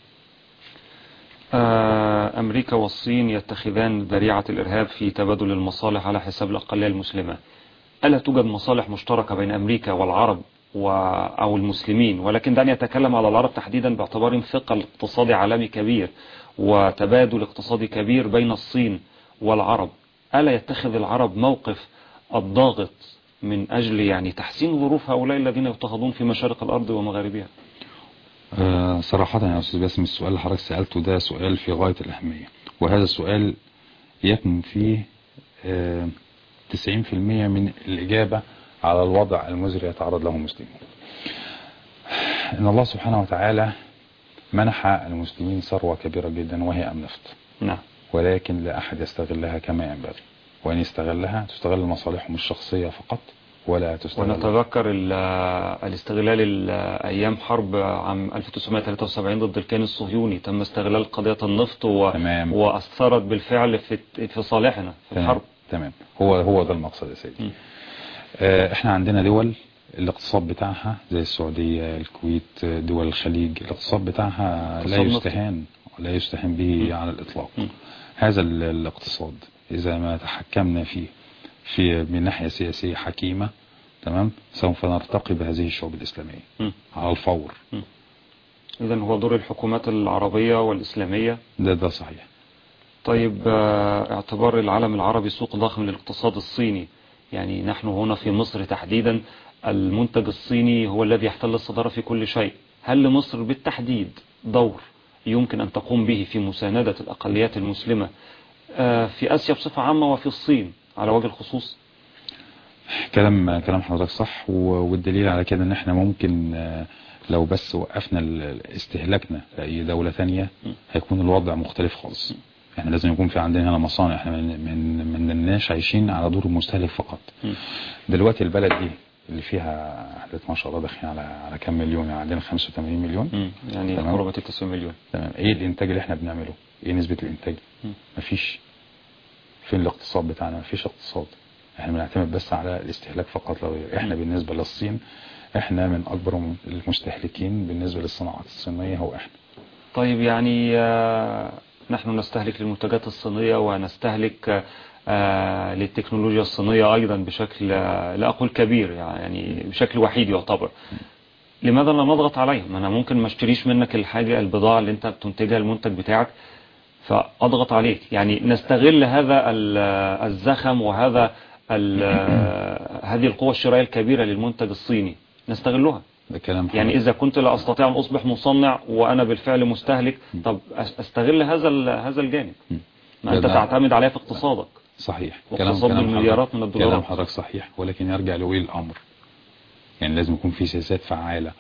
آه، أمريكا والصين يتخذان ذريعة الإرهاب في تبادل المصالح على حساب الأقلية المسلمة ألا توجد مصالح مشتركة بين أمريكا والعرب و أو المسلمين ولكن دعني أتكلم على العرب تحديدا باعتبارهم ثقل اقتصادي عالمي كبير وتبادل اقتصادي كبير بين الصين والعرب ألا يتخذ العرب موقف الضاغط من أجل يعني تحسين ظروف هؤلاء الذين يضطهدون في مشارق الأرض ومغاربها آه، صراحة يا أستاذ باسم السؤال اللي حضرتك سألته ده سؤال في غاية الأهمية وهذا السؤال يكمن فيه آه، 90% من الإجابة على الوضع المزري يتعرض له المسلمون إن الله سبحانه وتعالى منح المسلمين ثروة كبيرة جدا وهي النفط نعم ولكن لا أحد يستغلها كما ينبغي وأن يستغلها تستغل لمصالحهم الشخصية فقط ولا تستغل ونتذكر ال- الاستغلال ال- أيام حرب عام 1973 ضد الكيان الصهيوني تم استغلال قضية النفط و... تمام. وأثرت بالفعل في في صالحنا في تمام الحرب تمام هو هو ده المقصد يا سيدي م. آه، احنا عندنا دول الاقتصاد بتاعها زي السعودية الكويت آه، دول الخليج الاقتصاد بتاعها لا اقتصاد نفطي. يستهان ولا يستهان به على الإطلاق م. هذا ال- الاقتصاد إذا ما تحكمنا فيه في من ناحية سياسية حكيمة تمام سوف نرتقي بهذه الشعوب الإسلامية م. على الفور إذا هو دور الحكومات العربية والإسلامية ده ده صحيح طيب آه، اعتبار العالم العربي سوق ضخم للاقتصاد الصيني يعني نحن هنا في مصر تحديدا المنتج الصيني هو الذي يحتل الصدارة في كل شيء هل لمصر بالتحديد دور يمكن أن تقوم به في مساندة الأقليات المسلمة آه، في آسيا بصفة عامة وفي الصين على وجه الخصوص كلام كلام حضرتك صح و- والدليل على كده ان احنا ممكن آه، لو بس وقفنا ال- استهلاكنا لأي دولة ثانية هيكون الوضع مختلف خالص احنا لازم يكون في عندنا هنا مصانع احنا من من من الناس عايشين على دور المستهلك فقط م. دلوقتي البلد دي اللي فيها عدد ما شاء الله داخلين على على كام مليون يعني عندنا 85 مليون مم. يعني تمام. قرابة 90 مليون تمام ايه الانتاج اللي احنا بنعمله ايه نسبة الانتاج م. مفيش فين الاقتصاد بتاعنا مفيش اقتصاد احنا بنعتمد بس على الاستهلاك فقط لا غير احنا بالنسبة للصين احنا من اكبر المستهلكين بالنسبة للصناعات الصينية هو احنا طيب يعني آه، نحن نستهلك للمنتجات الصينية ونستهلك آه، للتكنولوجيا الصينية أيضا بشكل آه، لا أقول كبير يعني بشكل وحيد يعتبر لماذا لا نضغط عليهم أنا ممكن ما اشتريش منك الحاجة البضاعة اللي أنت بتنتجها المنتج بتاعك فأضغط عليك يعني نستغل هذا ال- الزخم وهذا ال- هذه القوة الشرائية الكبيرة للمنتج الصيني نستغلها ده كلام يعني حضرتك. إذا كنت لا أستطيع أن أصبح مصنع وأنا بالفعل مستهلك طب أس- أستغل هذا ال- هذا الجانب ما أنت ده- تعتمد عليا في اقتصادك صحيح واقتصاد بالمليارات حضرتك- من الدولارات. كلام حضرتك صحيح ولكن يرجع لولي الامر يعني لازم يكون في سياسات فعالة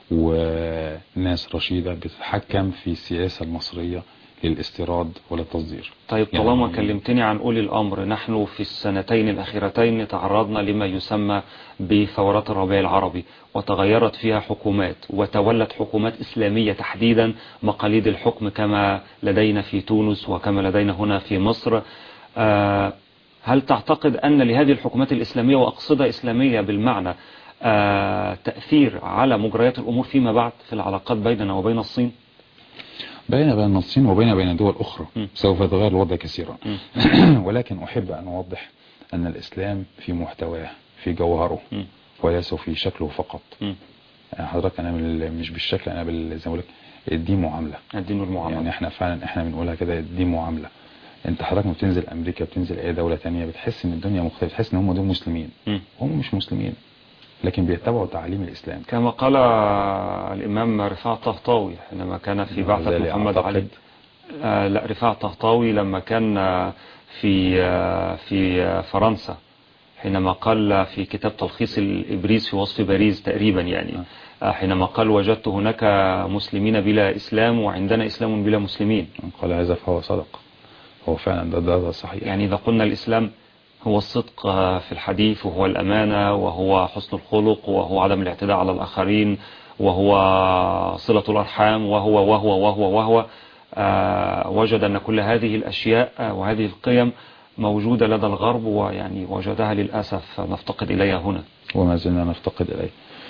وناس رشيدة بتتحكم في السياسة المصرية للاستيراد وللتصدير طيب يعني- طالما كلمتني عن أولي الأمر نحن في السنتين الأخيرتين تعرضنا لما يسمى بثورات الربيع العربي وتغيرت فيها حكومات وتولت حكومات إسلامية تحديدا مقاليد الحكم كما لدينا في تونس وكما لدينا هنا في مصر آه، هل تعتقد أن لهذه الحكومات الإسلامية وأقصدها إسلامية بالمعنى آه، تأثير على مجريات الأمور فيما بعد في العلاقات بيننا وبين الصين بين بين الصين وبين بين دول أخرى م. سوف يتغير الوضع كثيرا م. ولكن أحب أن أوضح أن الإسلام في محتواه في جوهره م. وليس في شكله فقط م. يعني حضرتك أنا بال- مش بالشكل أنا بال- زي ما بقول لك دي معاملة الدين والمعاملة يعني احنا فعلا احنا بنقولها كده دي معاملة انت حضرتك لما بتنزل امريكا بتنزل اي دولة تانية بتحس ان الدنيا مختلفة بتحس ان هم دول مسلمين م. هم مش مسلمين لكن بيتبعوا تعاليم الاسلام كما قال الإمام رفاع الطهطاوي حينما كان في بعثة ذلك محمد أعتقد. علي آه لا رفاع الطهطاوي لما كان آه، في آه، في آه، فرنسا حينما قال في كتاب تلخيص الإبريز في وصف باريس تقريبا يعني آه، حينما قال وجدت هناك مسلمين بلا إسلام وعندنا إسلام بلا مسلمين قال هذا فهو صدق هو فعلا ده ده, ده صحيح يعني إذا قلنا الإسلام هو الصدق آه، في الحديث وهو الأمانة وهو حسن الخلق وهو عدم الاعتداء على الآخرين وهو صلة الأرحام وهو وهو وهو وهو آه، وجد أن كل هذه الأشياء آه، وهذه القيم موجودة لدى الغرب ويعني وجدها للأسف نفتقد إليها هنا وما زلنا نفتقد اليه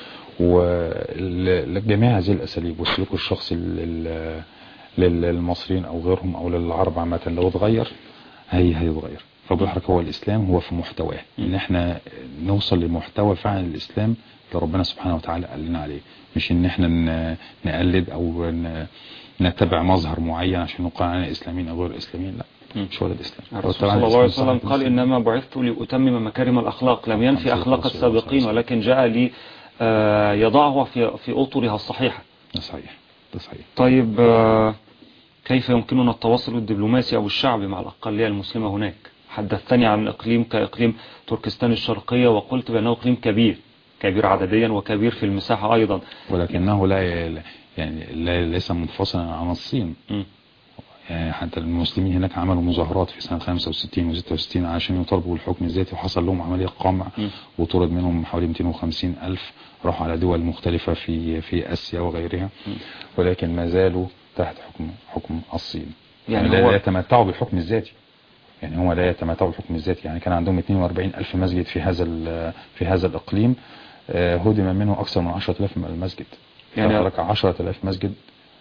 ولجميع هذه الاساليب والسلوك الشخصي لل- لل- للمصريين او غيرهم او للعرب عامة لو اتغير هي هيتغير رب الحركة هو الإسلام هو في محتواه إن إحنا نوصل لمحتوى فعلا الإسلام اللي ربنا سبحانه وتعالى قال لنا عليه مش إن إحنا ن- نقلد أو ن- نتبع مظهر معين عشان نقول أنا إسلاميين أو غير إسلاميين لا مم. مش هو ده الإسلام الرسول طبعاً صلى الله عليه الإسلام وسلم صحة قال المسلم. إنما بعثت لأتمم مكارم الأخلاق لم ينفي صلى أخلاق الله عليه وسلم. السابقين ولكن جاء لي آه، يضعها في في أطرها الصحيحة ده صحيح ده صحيح طيب آه، كيف يمكننا التواصل الدبلوماسي أو الشعبي مع الأقلية المسلمة هناك حدثتني عن إقليم كإقليم تركستان الشرقية وقلت بأنه إقليم كبير كبير عدديا وكبير في المساحة أيضا ولكنه لا ي- يعني لا ليس منفصلا عن الصين مم. يعني حتى المسلمين هناك عملوا مظاهرات في سنة 65 و66 عشان يطالبوا بالحكم الذاتي وحصل لهم عملية قمع م. وطرد منهم حوالي 250 ألف راحوا على دول مختلفة في في آسيا وغيرها ولكن ما زالوا تحت حكم حكم الصين يعني يعني لا هو- لا يتمتعوا بالحكم الذاتي يعني هم لا يتمتعوا بالحكم الذاتي يعني كان عندهم 42 ألف مسجد في هذا ال- في هذا الإقليم آه، هدم منه أكثر من 10000 مسجد يعني- يعني 10000 مسجد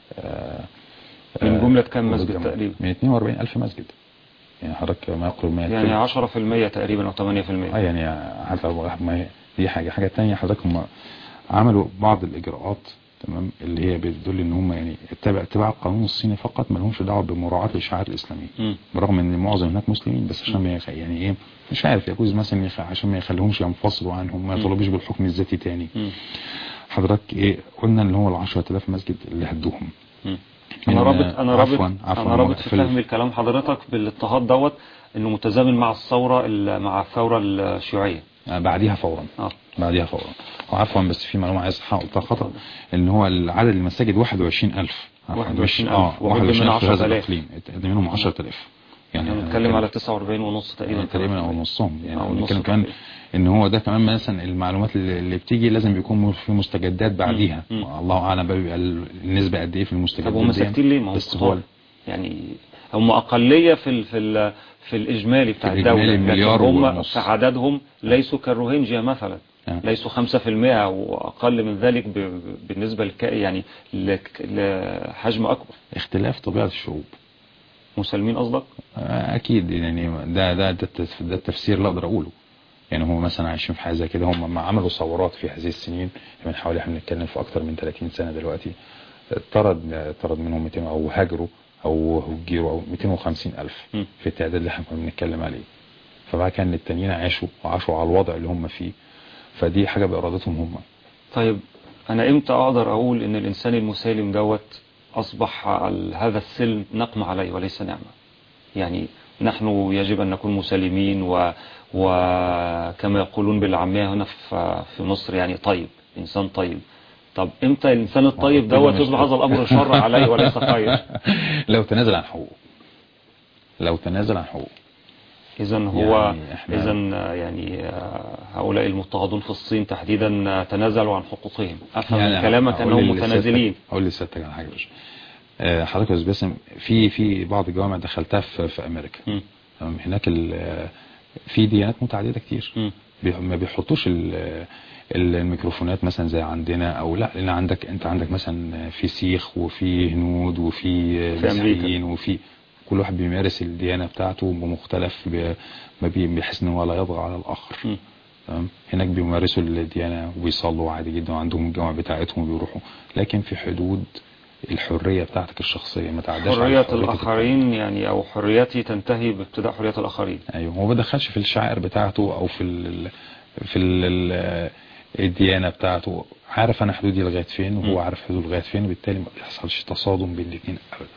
آه، من آه، جملة كم مسجد هدم تقريبا؟ من 42 ألف مسجد يعني حضرتك ما يقرب ما يعني يكفي. 10% تقريبا أو 8% اه يعني حتى ما هي دي حاجة حاجة تانية حضرتك هم عملوا بعض الإجراءات تمام اللي هي بتدل ان هم يعني اتبع اتباع القانون الصيني فقط ما لهمش دعوه بمراعاه الشعائر الاسلاميه مم. برغم ان معظم هناك مسلمين بس عشان ما يخ... يعني ايه مش عارف يجوز مثلا يخ... عشان ما يخليهمش ينفصلوا عنهم ما يطلبوش بالحكم الذاتي تاني مم. حضرتك ايه قلنا اللي هو ال 10000 مسجد اللي هدوهم مم. من- انا رابط انا عفواً- رابط عفواً انا رابط في في ال- فهم الكلام حضرتك بالاضطهاد دوت انه متزامن مع الثوره ال- مع الثوره الشيوعيه آه، بعديها فورا اه بعديها فورا وعفوا بس في معلومه عايز اصححها قلتها خطا ان هو عدد المساجد 21000 عفواً، مش- 21,000 اه وهدم من 21000 في هذا 10,000. الاقليم اتقدم منهم 10000 يعني بنتكلم على 49 ونص تقريبا تقريبا او نصهم يعني أو أو نص بنتكلم كمان تقريباً. ان هو ده كمان مثلا المعلومات اللي اللي بتيجي لازم بيكون في مستجدات بعديها مم. الله اعلم بقى بيبقى النسبه قد ايه في المستجدات طب هم دي. ساكتين ليه ما هم بس كتار. هو يعني هم اقليه في ال في ال في الاجمالي بتاع في الإجمالي الدوله لكن مليار هم ونص. في عددهم ليسوا كالروهينجيا مثلا آه. ليسوا 5% او اقل من ذلك ب- ب- بالنسبه لك يعني لك- لحجم اكبر اختلاف طبيعه الشعوب مسلمين قصدك آه، اكيد يعني ده ده ده, التف- ده التفسير اللي اقدر اقوله يعني هم مثلا عايشين في حاجه زي كده هم ما عملوا ثورات في هذه السنين من حوالي احنا بنتكلم في اكتر من 30 سنه دلوقتي طرد طرد منهم 200 او هاجروا او هجروا او 250 الف م. في التعداد اللي احنا كنا بنتكلم عليه فبقى كان التانيين عاشوا وعاشوا على الوضع اللي هم فيه فدي حاجه بارادتهم هم طيب انا امتى اقدر اقول ان الانسان المسالم دوت اصبح على هذا السلم نقم عليه وليس نعمة يعني نحن يجب ان نكون مسالمين و وكما يقولون بالعامية هنا في في مصر يعني طيب انسان طيب طب امتى الانسان الطيب كده دوت مش- يصبح هذا الامر شر عليه وليس خير لو تنازل عن حقوقه لو تنازل عن حقوقه اذا هو يعني إحنا- اذا يعني آه، هؤلاء المضطهدون في الصين تحديدا آه، تنازلوا عن حقوقهم افهم من كلامك هقول انهم لسيادتك- متنازلين هقول لسيادتك على حاجه يا باشا آه، حضرتك يا استاذ باسم في في بعض الجوامع دخلتها في, في امريكا مم. تمام هناك ال- في ديانات متعدده كتير مم. بي- ما بيحطوش ال- الميكروفونات مثلا زي عندنا او لا لان عندك انت عندك مثلا في سيخ وفي هنود وفي في أمريكا. مسيحيين وفي كل واحد بيمارس الديانه بتاعته بمختلف ب- ما بي- بيحس ان هو لا يطغى على الاخر مم. تمام هناك بيمارسوا الديانه وبيصلوا عادي جدا وعندهم الجامع بتاعتهم وبيروحوا لكن في حدود الحريه بتاعتك الشخصيه ما تعداش على حرية حرية الآخرين يعني أو حريتي تنتهي بابتداء حرية الآخرين ايوه هو ما بدخلش في الشعائر بتاعته او في ال في ال الديانه بتاعته عارف انا حدودي لغايه فين وهو م. عارف حدوده لغايه فين وبالتالي ما بيحصلش تصادم بين الاثنين ابدا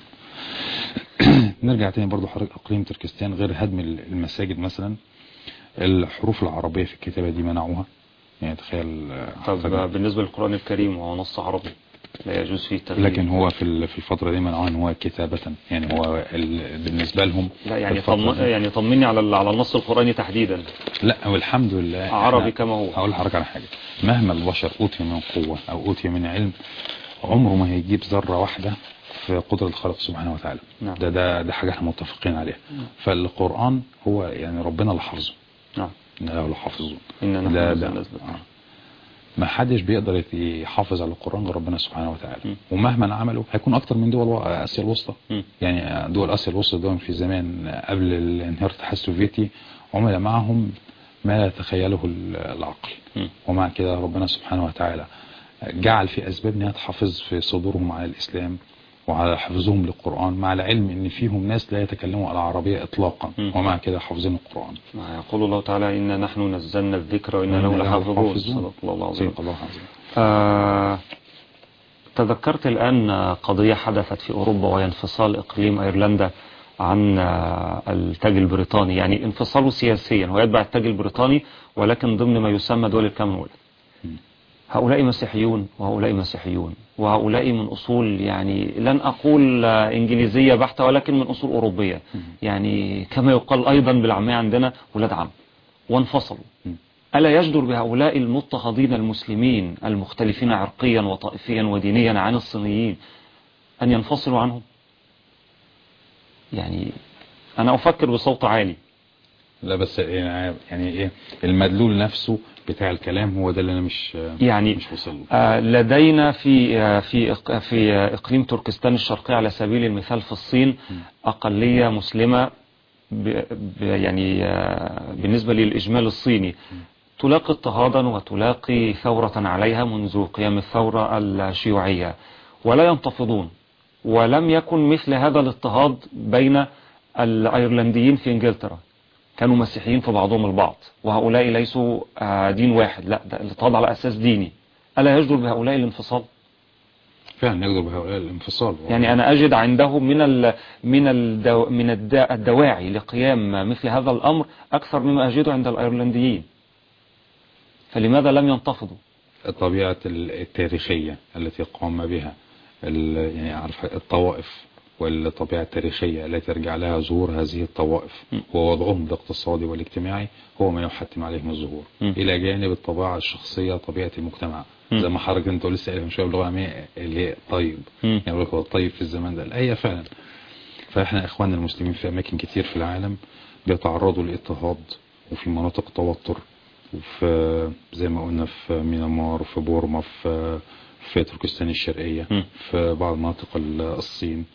نرجع تاني برضو حضرتك اقليم تركستان غير هدم المساجد مثلا الحروف العربيه في الكتابه دي منعوها يعني تخيل طب حضرتك- بالنسبة للقرآن الكريم وهو نص عربي لا يجوز فيه التغيير لكن هو في ال- في الفتره دي منعوها ان هو كتابه يعني هو ال- بالنسبه لهم لا في يعني الفترة طم... دي- يعني طمني على ال- على النص القرآني تحديدا لا والحمد لله عربي إحنا- كما هو. هقول لحضرتك على حاجه مهما البشر اوتي من قوه او اوتي من علم عمره ما هيجيب ذره واحده في قدره الخالق سبحانه وتعالى نعم. ده ده ده حاجه احنا متفقين عليها فالقران هو يعني ربنا اللي حافظه نعم إن له لحافظون إننا نحن ده نزلنا ده الذكر. آه. ما حدش بيقدر يت- يحافظ على القرآن غير ربنا سبحانه وتعالى م. ومهما عملوا هيكون اكتر من دول اسيا الوسطى م. يعني دول اسيا الوسطى دول في زمان قبل الانهيار الاتحاد السوفيتي عمل معهم ما لا يتخيله ال- العقل م. ومع كده ربنا سبحانه وتعالى جعل في اسباب انها تحافظ في صدورهم على الاسلام وعلى حفظهم للقرآن مع العلم ان فيهم ناس لا يتكلموا العربية اطلاقا م. ومع كده حافظين القرآن يقول الله تعالى إنا نحن نزلنا الذكر وإنا له وإنا له لحافظون لحافظون. صدق الله العظيم صدق الله العظيم آه تذكرت الآن قضية حدثت في أوروبا وهي انفصال إقليم أيرلندا عن آه، التاج البريطاني يعني انفصاله سياسيا هو يتبع التاج البريطاني ولكن ضمن ما يسمى دول الكامنولث هؤلاء مسيحيون وهؤلاء مسيحيون وهؤلاء من أصول يعني لن أقول آه، إنجليزية بحتة ولكن من أصول أوروبية يعني كما يقال أيضا بالعامية عندنا ولاد عم وانفصلوا ألا يجدر بهؤلاء المضطهدين المسلمين المختلفين عرقيا وطائفيا ودينيا عن الصينيين أن ينفصلوا عنهم يعني أنا أفكر بصوت عالي لا بس يعني يعني ايه المدلول نفسه بتاع الكلام هو ده اللي انا مش يعني مش وصل له آه، لدينا في آه، في إق- في آه، إقليم تركستان الشرقي على سبيل المثال في الصين أقلية مسلمة ب ب يعني آه، بالنسبة للإجمال الصيني تلاقي اضطهادا وتلاقي ثورة عليها منذ قيام الثورة الشيوعية ولا ينتفضون ولم يكن مثل هذا الاضطهاد بين الأيرلنديين في إنجلترا كانوا مسيحيين في بعضهم البعض وهؤلاء ليسوا آه، دين واحد لا ده الاضطهاد على أساس ديني ألا يجدر بهؤلاء الانفصال فعلا يقدر بهؤلاء الانفصال يعني أنا أجد عندهم من ال من الدو من الدا- الدواعي لقيام مثل هذا الأمر أكثر مما أجده عند الأيرلنديين فلماذا لم ينتفضوا الطبيعة التاريخية التي قام بها ال- يعني عارف الطوائف والطبيعة التاريخية التي يرجع لها ظهور هذه الطوائف م. ووضعهم الاقتصادي والاجتماعي هو ما يحتم عليهم الظهور م. إلى جانب الطبيعة الشخصية طبيعة المجتمع م. زي ما حضرتك انت لسه قايل من شويه باللغه العاميه اللي هي طيب م. يعني يقول لك هو الطيب في الزمان ده الآية فعلا فاحنا اخواننا المسلمين في اماكن كتير في العالم بيتعرضوا لاضطهاد وفي مناطق توتر وفي زي ما قلنا في ميانمار وفي بورما في في تركستان الشرقية م. في بعض مناطق ال- الصين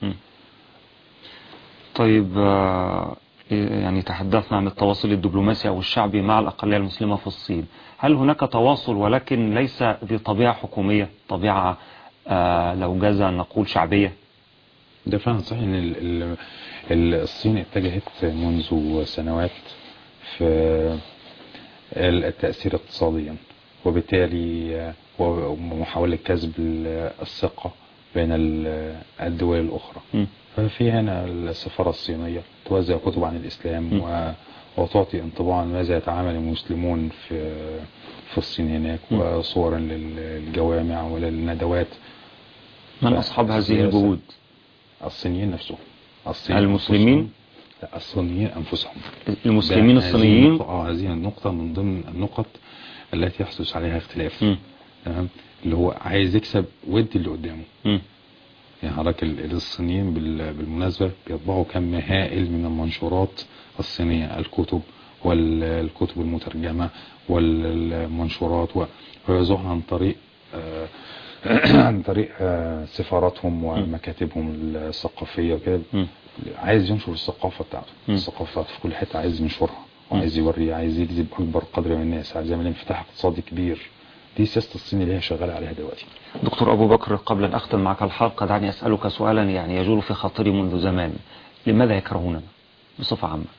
طيب آه، يعني تحدثنا عن التواصل الدبلوماسي أو الشعبي مع الأقلية المسلمة في الصين هل هناك تواصل ولكن ليس بطبيعة حكومية طبيعة آه، لو جاز أن نقول شعبية ده فعلا صحيح ان ال- ال- ال- الصين اتجهت منذ سنوات في التأثير اقتصاديا وبالتالي ومحاولة كسب ال- الثقة بين ال- الدول الأخرى م. ففي هنا السفارة الصينية توزع كتب عن الإسلام م. و- وتعطي انطباعا ماذا يتعامل المسلمون في في الصين هناك م. وصورا للجوامع وللندوات من ف- أصحاب هذه السياسة. الجهود الصينيين نفسهم الصين المسلمين؟ أنفسهم- لا الصينيين أنفسهم المسلمين ده هذه الصينيين النقطة- اه هذه النقطة من ضمن النقط التي يحدث عليها اختلاف م. تمام اللي هو عايز يكسب ود اللي قدامه م. يعني حضرتك ال- الصينيين بال- بالمناسبة بيطبعوا كم هائل من المنشورات الصينية الكتب والكتب المترجمة والمنشورات و- ويوزعها عن طريق آه، عن طريق آه، سفاراتهم ومكاتبهم الثقافية وكده م. عايز ينشر الثقافة بتاعته م. الثقافة بتاعته في كل حتة عايز ينشرها وعايز يوري عايز يجذب أكبر قدر من الناس عايز يعمل انفتاح اقتصادي كبير دي سياسة الصين اللي هي شغالة عليها دلوقتي دكتور أبو بكر قبل أن أختم معك الحلقة دعني أسألك سؤالا يعني يجول في خاطري منذ زمان لماذا يكرهوننا بصفة عامة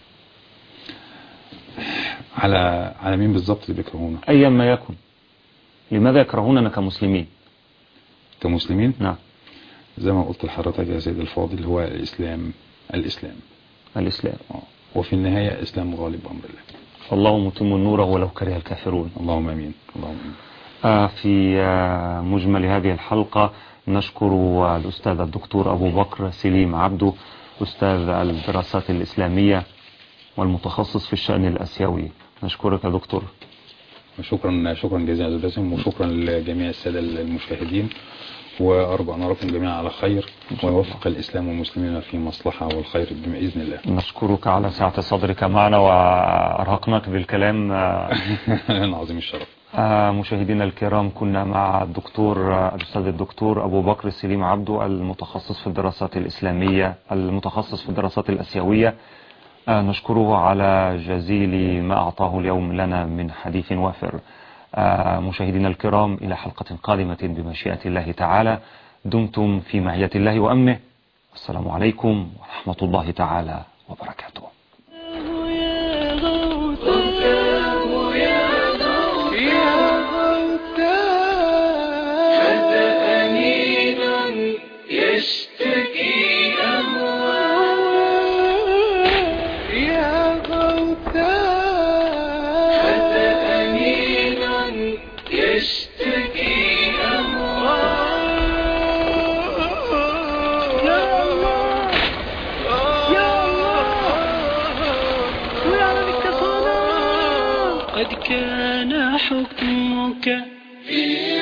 على على مين بالظبط اللي بيكرهونا أيا ما يكن لماذا يكرهوننا كمسلمين كمسلمين نعم زي ما قلت لحضرتك يا سيد الفاضل هو الإسلام الإسلام الإسلام آه. وفي النهاية الإسلام غالب بأمر الله فالله متم النور ولو كره الكافرون اللهم امين اللهم امين آه، في آه، مجمل هذه الحلقة نشكر آه، الأستاذ الدكتور أبو بكر سليم عبده أستاذ الدراسات الإسلامية والمتخصص في الشأن الأسيوي نشكرك يا دكتور شكرا شكرا جزيلا يا أستاذ باسم وشكرا لجميع الساده المشاهدين وارجو ان اراكم جميعا على خير ويوفق الاسلام والمسلمين في مصلحه والخير باذن الله نشكرك على سعة صدرك معنا وأرهقناك بالكلام آه، عظيم الشرف آه، مشاهدينا الكرام كنا مع الدكتور آه، الأستاذ الدكتور أبو بكر السليم عبده المتخصص في الدراسات الإسلامية المتخصص في الدراسات الأسيوية آه، نشكره على جزيل ما أعطاه اليوم لنا من حديث وافر آه، مشاهدينا الكرام إلى حلقة قادمة بمشيئة الله تعالى دمتم في معية الله وأمنه السلام عليكم ورحمة الله تعالى وبركاته يا غوثاه يا غوثاه يا غوثاه هذا أنين يشتكي أهواه يا غوثاه هذا أنين يشتكي أهواه يا الله يا الله قد كان حكمك في